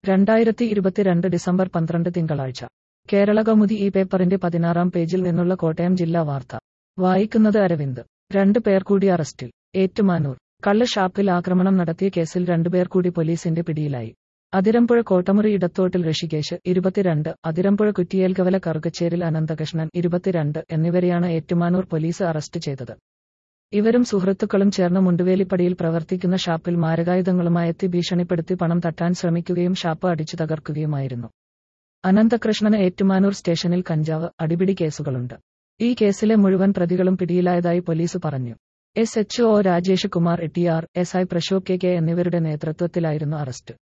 രണ്ടായിരത്തി ഇരുപത്തിരണ്ട് ഡിസംബർ പന്ത്രണ്ട് തിങ്കളാഴ്ച കേരള കൗമുദി ഈ പേപ്പറിന്റെ പതിനാറാം പേജിൽ നിന്നുള്ള കോട്ടയം ജില്ലാ വാർത്ത വായിക്കുന്നത് അരവിന്ദ് രണ്ടു പേർ കൂടി അറസ്റ്റിൽ ഏറ്റുമാനൂർ കള്ള് ഷാപ്പിൽ ആക്രമണം നടത്തിയ കേസിൽ രണ്ടുപേർ കൂടി പോലീസിന്റെ പിടിയിലായി അതിരമ്പുഴ കോട്ടമുറി ഇടത്തോട്ടിൽ ഋഷികേശ് ഇരുപത്തിരണ്ട് അതിരമ്പുഴ കുറ്റിയേൽകവല കറുകച്ചേരിൽ അനന്തകൃഷ്ണൻ ഇരുപത്തിരണ്ട് എന്നിവരെയാണ് ഏറ്റുമാനൂർ പോലീസ് അറസ്റ്റ് ചെയ്തത് ഇവരും സുഹൃത്തുക്കളും ചേർന്ന് മുണ്ടുവേലിപ്പടിയിൽ പ്രവർത്തിക്കുന്ന ഷാപ്പിൽ മാരകായുധങ്ങളുമായെത്തി ഭീഷണിപ്പെടുത്തി പണം തട്ടാൻ ശ്രമിക്കുകയും ഷാപ്പ് അടിച്ചു തകർക്കുകയുമായിരുന്നു അനന്തകൃഷ്ണന് ഏറ്റുമാനൂർ സ്റ്റേഷനിൽ കഞ്ചാവ് അടിപിടി കേസുകളുണ്ട് ഈ കേസിലെ മുഴുവൻ പ്രതികളും പിടിയിലായതായി പോലീസ് പറഞ്ഞു S H O Rajesh Kumar T R S I Prashobh K K എന്നിവരുടെ നേതൃത്വത്തിലായിരുന്നു അറസ്റ്റ്